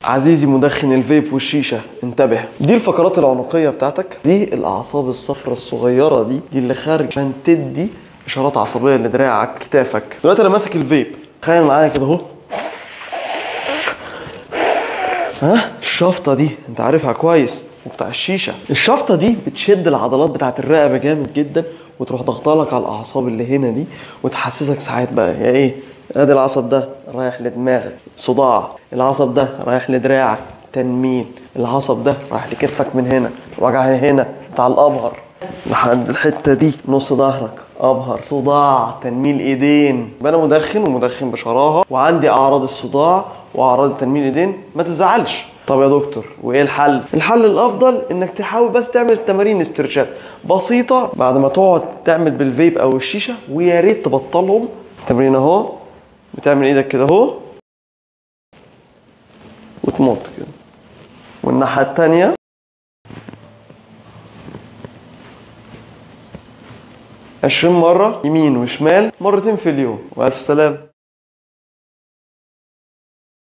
عزيزي مدخن الفيب والشيشه انتبه دي الفقرات العنقيه بتاعتك دي الاعصاب الصفراء الصغيره دي دي اللي خارج عشان تدي اشارات عصبيه لدراعك كتافك دلوقتي انا ماسك الفيب تخيل معايا كده اهو ها الشفطه دي انت عارفها كويس وبتاع الشيشه الشفطه دي بتشد العضلات بتاعت الرقبه جامد جدا وتروح ضغطها لك على الاعصاب اللي هنا دي وتحسسك ساعات بقى يا ايه ادي العصب ده رايح لدماغك صداع العصب ده رايح لدراعك تنميل العصب ده رايح لكتفك من هنا وجع هنا بتاع الابهر لحد الحته دي نص ظهرك ابهر صداع تنميل ايدين يبقى انا مدخن ومدخن بشراهه وعندي اعراض الصداع واعراض تنميل ايدين ما تزعلش طب يا دكتور وايه الحل الحل الافضل انك تحاول بس تعمل تمارين استرشاد بسيطه بعد ما تقعد تعمل بالفيب او الشيشه ويا ريت تبطلهم تمرين اهو بتعمل ايدك كده اهو وتمط كده والناحيه التانيه عشرين مرة يمين وشمال مرتين في اليوم وألف سلام